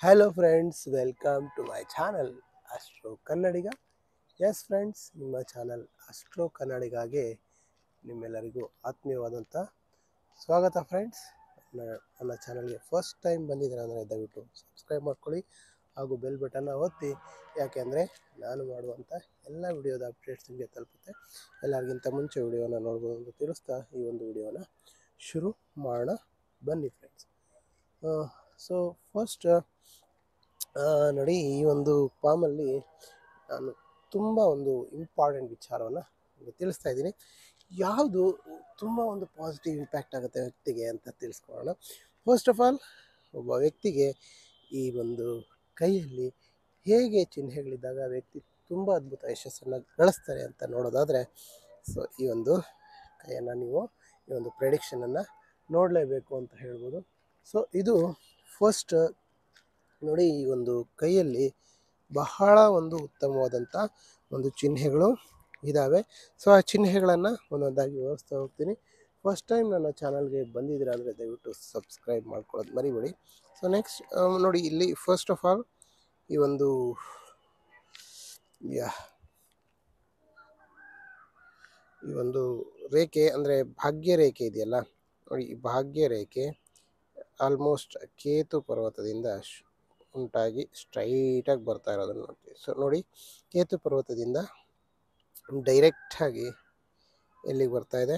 hello friends welcome to my channel Astro Kannadiga yes friends ನಿಮ್ಮ channel Astro ಕನ್ನಡಿಗಾಗೆ ನಿಮ್ಮೆಲ್ಲರಿಗೂ ಆತ್ಮೀಯವಾದಂಥ ಸ್ವಾಗತ ಫ್ರೆಂಡ್ಸ್ ನನ್ನ ನನ್ನ ಚಾನಲ್ಗೆ ಫಸ್ಟ್ ಟೈಮ್ ಬಂದಿದ್ದೀರ ಅಂದರೆ ದಯವಿಟ್ಟು ಸಬ್ಸ್ಕ್ರೈಬ್ ಮಾಡ್ಕೊಳ್ಳಿ ಹಾಗೂ ಬೆಲ್ ಬಟನ್ನ ಒತ್ತಿ ಯಾಕೆಂದರೆ ನಾನು ಮಾಡುವಂಥ ಎಲ್ಲ ವಿಡಿಯೋದ ಅಪ್ಡೇಟ್ಸ್ ನಿಮಗೆ ತಲುಪುತ್ತೆ ಎಲ್ಲರಿಗಿಂತ ಮುಂಚೆ ವಿಡಿಯೋನ ನೋಡ್ಬೋದು ಅಂತ ತಿಳಿಸ್ತಾ ಈ ಒಂದು ವಿಡಿಯೋನ ಶುರು ಮಾಡೋಣ ಬನ್ನಿ ಫ್ರೆಂಡ್ಸ್ ಸೊ ಫಸ್ಟ್ ನೋಡಿ ಈ ಒಂದು ಫಾರ್ಮಲ್ಲಿ ನಾನು ತುಂಬ ಒಂದು ಇಂಪಾರ್ಟೆಂಟ್ ವಿಚಾರವನ್ನು ನಿಮಗೆ ತಿಳಿಸ್ತಾ ಇದ್ದೀನಿ ಯಾವುದು ತುಂಬ ಒಂದು ಪಾಸಿಟಿವ್ ಇಂಪ್ಯಾಕ್ಟ್ ಆಗುತ್ತೆ ವ್ಯಕ್ತಿಗೆ ಅಂತ ತಿಳಿಸ್ಕೊಳ್ಳೋಣ ಫಸ್ಟ್ ಆಫ್ ಆಲ್ ಒಬ್ಬ ವ್ಯಕ್ತಿಗೆ ಈ ಒಂದು ಕೈಯಲ್ಲಿ ಹೇಗೆ ಚಿಹ್ನೆಗಳಿದ್ದಾಗ ವ್ಯಕ್ತಿ ತುಂಬ ಅದ್ಭುತ ಯಶಸ್ಸನ್ನು ಗಳಿಸ್ತಾರೆ ಅಂತ ನೋಡೋದಾದರೆ ಸೊ ಈ ಒಂದು ಕೈಯನ್ನು ನೀವು ಈ ಒಂದು ಪ್ರೆಡಿಕ್ಷನನ್ನು ನೋಡಲೇಬೇಕು ಅಂತ ಹೇಳ್ಬೋದು ಸೊ ಇದು ಫಸ್ಟ್ ನೋಡಿ ಈ ಒಂದು ಕೈಯಲ್ಲಿ ಬಹಳ ಒಂದು ಉತ್ತಮವಾದಂಥ ಒಂದು ಚಿಹ್ನೆಗಳು ಇದ್ದಾವೆ ಸೊ ಆ ಚಿಹ್ನೆಗಳನ್ನು ಒಂದೊಂದಾಗಿ ವಿವರಿಸ್ತಾ ಹೋಗ್ತೀನಿ ಫಸ್ಟ್ ಟೈಮ್ ನನ್ನ ಚಾನಲ್ಗೆ ಬಂದಿದ್ದೀರಾ ಅಂದರೆ ದಯವಿಟ್ಟು ಸಬ್ಸ್ಕ್ರೈಬ್ ಮಾಡ್ಕೊಳ್ಳೋದು ಮರಿಬೇಡಿ ಸೊ ನೆಕ್ಸ್ಟ್ ನೋಡಿ ಇಲ್ಲಿ ಫಸ್ಟ್ ಆಫ್ ಆಲ್ ಈ ಒಂದು ಯಾ ಈ ಒಂದು ರೇಖೆ ಅಂದರೆ ಭಾಗ್ಯ ರೇಖೆ ಇದೆಯಲ್ಲ ನೋಡಿ ಈ ಭಾಗ್ಯ ರೇಖೆ ಆಲ್ಮೋಸ್ಟ್ ಕೇತು ಪರ್ವತದಿಂದ ಶ್- ಉಂಟಾಗಿ ಸ್ಟ್ರೈಟಾಗಿ ಬರ್ತಾ ಇರೋದನ್ನು ನೋಡ್ತೀವಿ ಸೊ ನೋಡಿ ಕೇತು ಪರ್ವತದಿಂದ ಡೈರೆಕ್ಟಾಗಿ ಎಲ್ಲಿಗೆ ಬರ್ತಾ ಇದೆ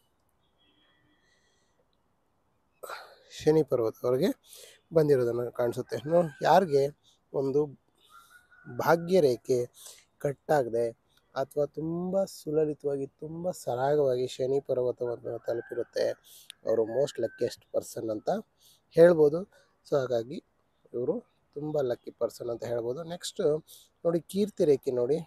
ಶನಿ ಪರ್ವತವರೆಗೆ ಬಂದಿರೋದನ್ನು ಕಾಣಿಸುತ್ತೆ ನೋ ಯಾರಿಗೆ ಒಂದು ಭಾಗ್ಯ ರೇಖೆ ಕಟ್ಟಾಗದೆ ಅಥವಾ ತುಂಬ ಸುಲಲಿತವಾಗಿ ತುಂಬ ಸರಾಗವಾಗಿ ಶನಿ ಪರ್ವತವನ್ನು ತಲುಪಿರುತ್ತೆ ಅವರು ಮೋಸ್ಟ್ ಲಕ್ಕಿಯೆಸ್ಟ್ ಪರ್ಸನ್ ಅಂತ ಹೇಳ್ಬೋದು ಸೊ ಹಾಗಾಗಿ ಇವರು ತುಂಬ ಲಕ್ಕಿ ಪರ್ಸನ್ ಅಂತ ಹೇಳ್ಬೋದು ನೆಕ್ಸ್ಟ್ ನೋಡಿ ಕೀರ್ತಿ ರೇಖೆ ನೋಡಿ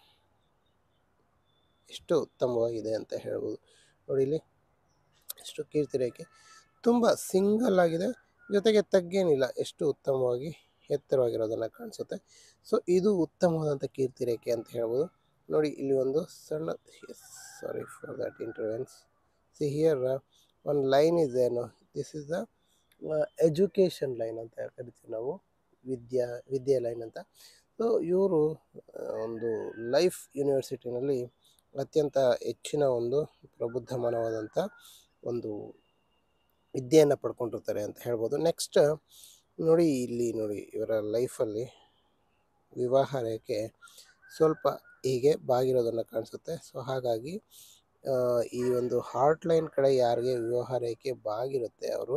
ಎಷ್ಟು ಉತ್ತಮವಾಗಿದೆ ಅಂತ ಹೇಳ್ಬೋದು ನೋಡಿ ಇಲ್ಲಿ ಎಷ್ಟು ಕೀರ್ತಿ ರೇಖೆ ತುಂಬ ಸಿಂಗಲ್ ಆಗಿದೆ ಜೊತೆಗೆ ತಗ್ಗೇನಿಲ್ಲ ಎಷ್ಟು ಉತ್ತಮವಾಗಿ ಎತ್ತರವಾಗಿರೋದನ್ನು ಕಾಣಿಸುತ್ತೆ ಸೊ ಇದು ಉತ್ತಮವಾದಂಥ ಕೀರ್ತಿ ರೇಖೆ ಅಂತ ಹೇಳ್ಬೋದು ನೋಡಿ ಇಲ್ಲಿ ಒಂದು ಸಣ್ಣ sorry for that intervention see here ಒಂದು ಲೈನ್ ಇದೆ this is the education line ಅಂತ ಕರಿತೀವಿ ನಾವು ವಿದ್ಯಾ ವಿದ್ಯೆ ಲೈನ್ ಅಂತ ಸೊ ಇವರು ಒಂದು ಲೈಫ್ ಯೂನಿವರ್ಸಿಟಿನಲ್ಲಿ ಅತ್ಯಂತ ಹೆಚ್ಚಿನ ಒಂದು ಪ್ರಬುದ್ಧಮಾನವಾದಂಥ ಒಂದು ವಿದ್ಯೆಯನ್ನು ಪಡ್ಕೊಂಡಿರ್ತಾರೆ ಅಂತ ಹೇಳ್ಬೋದು ನೆಕ್ಸ್ಟ್ ನೋಡಿ ಇಲ್ಲಿ ನೋಡಿ ಇವರ ಲೈಫಲ್ಲಿ ವಿವಾಹ ರೇಖೆ ಸ್ವಲ್ಪ ಹೀಗೆ ಬಾಗಿರೋದನ್ನು ಕಾಣಿಸುತ್ತೆ ಸೊ ಹಾಗಾಗಿ ಆ, ಈ ಒಂದು ಹಾರ್ಟ್ ಲೈನ್ ಕಡೆ ಯಾರಿಗೆ ವಿವಾಹ ರೇಖೆ ಬಾಗಿರುತ್ತೆ ಅವರು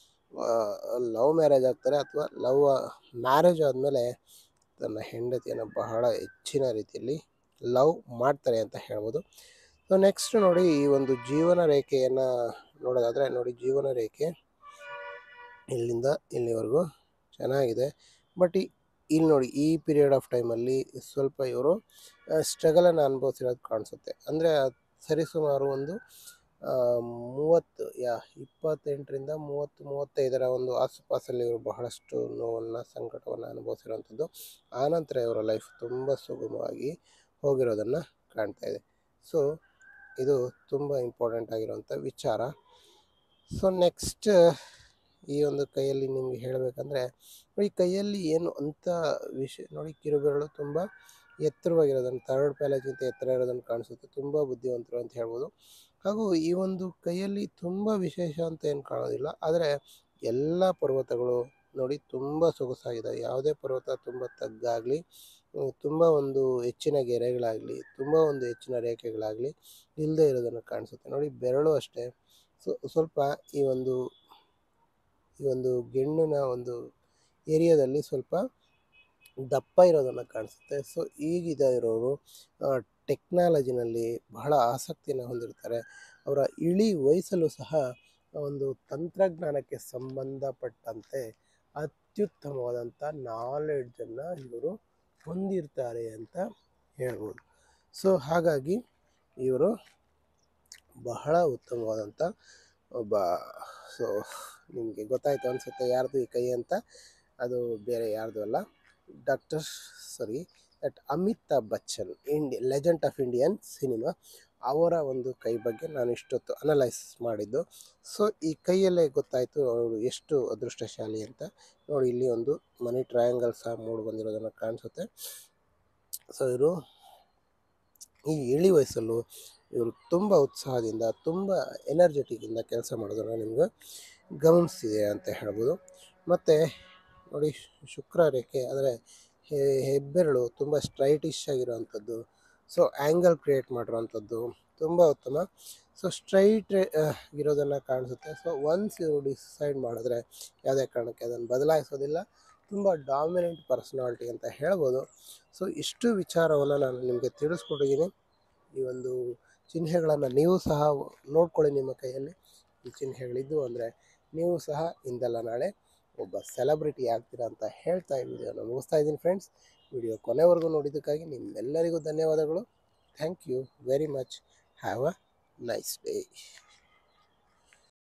ಲವ್ ಮ್ಯಾರೇಜ್ ಆಗ್ತಾರೆ ಅಥವಾ ಲವ್ ಮ್ಯಾರೇಜ್ ಆದಮೇಲೆ ತನ್ನ ಹೆಂಡತಿಯನ್ನು ಬಹಳ ಹೆಚ್ಚಿನ ರೀತಿಯಲ್ಲಿ ಲವ್ ಮಾಡ್ತಾರೆ ಅಂತ ಹೇಳ್ಬೋದು ಸೊ ನೆಕ್ಸ್ಟ್ ನೋಡಿ ಈ ಒಂದು ಜೀವನ ರೇಖೆಯನ್ನು ನೋಡೋದಾದರೆ ನೋಡಿ ಜೀವನ ರೇಖೆ ಇಲ್ಲಿಂದ ಇಲ್ಲಿವರೆಗೂ ಚೆನ್ನಾಗಿದೆ ಬಟ್ ಇಲ್ಲಿ ನೋಡಿ ಈ ಪೀರಿಯಡ್ ಆಫ್ ಟೈಮಲ್ಲಿ ಸ್ವಲ್ಪ ಇವರು ಸ್ಟ್ರಗಲನ್ನು ಅನುಭವಿಸಿರೋದು ಕಾಣಿಸುತ್ತೆ ಅಂದರೆ ಸರಿಸುಮಾರು ಒಂದು ಆ, ಮೂವತ್ತು ಯಾ ಇಪ್ಪತ್ತೆಂಟರಿಂದ ಮೂವತ್ತು ಮೂವತ್ತೈದರ ಒಂದು ಆಸುಪಾಸಲ್ಲಿ ಇವರು ಬಹಳಷ್ಟು ನೋವನ್ನು ಸಂಕಟವನ್ನು ಅನುಭವಿಸಿರುವಂಥದ್ದು ಆನಂತರ ಇವರ ಲೈಫ್ ತುಂಬ ಸುಗಮವಾಗಿ ಹೋಗಿರೋದನ್ನು ಕಾಣ್ತಾ ಇದೆ ಸೊ ಇದು ತುಂಬ ಇಂಪಾರ್ಟೆಂಟ್ ಆಗಿರುವಂಥ ವಿಚಾರ ಸೊ ನೆಕ್ಸ್ಟ್ ಈ ಒಂದು ಕೈಯಲ್ಲಿ ನಿಮಗೆ ಹೇಳಬೇಕಂದ್ರೆ ಈ ಕೈಯಲ್ಲಿ ಏನು ಅಂತ ವಿಷಯ ನೋಡಿ ಕಿರುಬೆರಳು ತುಂಬ ಎತ್ತರವಾಗಿರೋದನ್ನು ಥರ್ಡ್ ಪ್ಯಾಲೇಜ್ಗಿಂತ ಎತ್ತರ ಇರೋದನ್ನು ಕಾಣಿಸುತ್ತೆ ತುಂಬ ಬುದ್ಧಿವಂತರು ಅಂತ ಹೇಳ್ಬೋದು ಹಾಗೂ ಈ ಒಂದು ಕೈಯಲ್ಲಿ ತುಂಬ ವಿಶೇಷ ಅಂತ ಏನು ಕಾಣೋದಿಲ್ಲ ಆದರೆ ಎಲ್ಲ ಪರ್ವತಗಳು ನೋಡಿ ತುಂಬ ಸೊಗಸಾಗಿದ್ದಾವೆ ಯಾವುದೇ ಪರ್ವತ ತುಂಬ ತಗ್ಗಾಗಲಿ ತುಂಬ ಒಂದು ಹೆಚ್ಚಿನ ಗೆರೆಗಳಾಗಲಿ ತುಂಬ ಒಂದು ಹೆಚ್ಚಿನ ರೇಖೆಗಳಾಗಲಿ ಇಲ್ಲದೆ ಇರೋದನ್ನು ಕಾಣಿಸುತ್ತೆ ನೋಡಿ ಬೆರಳು ಅಷ್ಟೇ ಸೊ ಸ್ವಲ್ಪ ಈ ಒಂದು ಈ ಒಂದು ಗೆಣ್ಣಿನ ಒಂದು ಏರಿಯಾದಲ್ಲಿ ಸ್ವಲ್ಪ ದಪ್ಪ ಇರೋದನ್ನು ಕಾಣಿಸುತ್ತೆ ಸೊ ಈಗಿದ ಇರೋರು ಟೆಕ್ನಾಲಜಿನಲ್ಲಿ ಬಹಳ ಆಸಕ್ತಿಯನ್ನು ಹೊಂದಿರ್ತಾರೆ ಅವರ ಇಳಿ ವಯಸ್ಸಲ್ಲೂ ಸಹ ಒಂದು ತಂತ್ರಜ್ಞಾನಕ್ಕೆ ಸಂಬಂಧಪಟ್ಟಂತೆ ಅತ್ಯುತ್ತಮವಾದಂಥ ನಾಲೆಡ್ಜನ್ನು ಇವರು ಹೊಂದಿರ್ತಾರೆ ಅಂತ ಹೇಳ್ಬೋದು ಸೊ ಹಾಗಾಗಿ ಇವರು ಬಹಳ ಉತ್ತಮವಾದಂಥ ಒಬ್ಬ ಸೊ ನಿಮಗೆ ಗೊತ್ತಾಯ್ತು ಅನಿಸುತ್ತೆ ಯಾರ್ದು ಈ ಕೈ ಅಂತ ಅದು ಬೇರೆ ಯಾರ್ದು ಅಲ್ಲ doctor sorry that Amitabh Bachchan ಇಂಡಿ ಲೆಜೆಂಡ್ ಆಫ್ ಇಂಡಿಯನ್ ಸಿನಿಮಾ ಅವರ ಒಂದು ಕೈ ಬಗ್ಗೆ ನಾನು ಇಷ್ಟೊತ್ತು ಅನಲೈಸ್ ಮಾಡಿದ್ದು ಸೊ ಈ ಕೈಯಲ್ಲೇ ಗೊತ್ತಾಯಿತು ಅವರು ಎಷ್ಟು ಅದೃಷ್ಟಶಾಲಿ ಅಂತ ನೋಡಿ ಇಲ್ಲಿ ಒಂದು ಮನಿ ಟ್ರಯಾಂಗಲ್ ಸಹ ಮೂಡಿ ಬಂದಿರೋದನ್ನು ಕಾಣಿಸುತ್ತೆ ಸೊ ಇವರು ಈ ಇಳಿ ವಯಸ್ಸಲ್ಲೂ ಇವರು ತುಂಬ ಉತ್ಸಾಹದಿಂದ ತುಂಬ ಎನರ್ಜೆಟಿಕ್ಕಿಂದ ಕೆಲಸ ಮಾಡೋದನ್ನು ನಿಮ್ಗೆ ಗಮನಿಸ್ತಿದೆ ಅಂತ ಹೇಳ್ಬೋದು ಮತ್ತು ನೋಡಿ ಶುಕ್ರ ರೇಖೆ ಅಂದರೆ ಹೆಬ್ಬೆರಳು ತುಂಬ ಸ್ಟ್ರೈಟಿಶ್ ಆಗಿರುವಂಥದ್ದು ಸೊ ಆ್ಯಂಗಲ್ ಕ್ರಿಯೇಟ್ ಮಾಡಿರೋವಂಥದ್ದು ತುಂಬ ಉತ್ತಮ ಸೊ ಸ್ಟ್ರೈಟ್ ಇರೋದನ್ನು ಕಾಣಿಸುತ್ತೆ ಸೊ ಒನ್ಸ್ ಇವರು ಡಿಸೈಡ್ ಮಾಡಿದ್ರೆ ಯಾವುದೇ ಕಾರಣಕ್ಕೆ ಅದನ್ನು ಬದಲಾಯಿಸೋದಿಲ್ಲ ತುಂಬ ಡಾಮಿನೆಂಟ್ ಪರ್ಸನಾಲಿಟಿ ಅಂತ ಹೇಳ್ಬೋದು ಸೊ ಇಷ್ಟು ವಿಚಾರವನ್ನು ನಾನು ನಿಮಗೆ ತಿಳಿಸ್ಕೊಟ್ಟಿದ್ದೀನಿ ಈ ಒಂದು ಚಿಹ್ನೆಗಳನ್ನು ನೀವು ಸಹ ನೋಡ್ಕೊಳ್ಳಿ ನಿಮ್ಮ ಕೈಯಲ್ಲಿ ಈ ಚಿಹ್ನೆಗಳಿದ್ದು ಅಂದರೆ ನೀವು ಸಹ ಇಂದಲ್ಲ ನಾಳೆ ಒಬ್ಬ ಸೆಲೆಬ್ರಿಟಿ ಆಗ್ತೀರಾ ಅಂತ ಹೇಳ್ತಾ ಈ ವಿಡಿಯೋನ ಮುಗಿಸ್ತಾ ಇದ್ದೀನಿ ಫ್ರೆಂಡ್ಸ್ ವಿಡಿಯೋ ಕೊನೆವರೆಗೂ ನೋಡಿದ್ದಕ್ಕಾಗಿ ನಿಮ್ಮೆಲ್ಲರಿಗೂ ಧನ್ಯವಾದಗಳು thank you very much have a nice day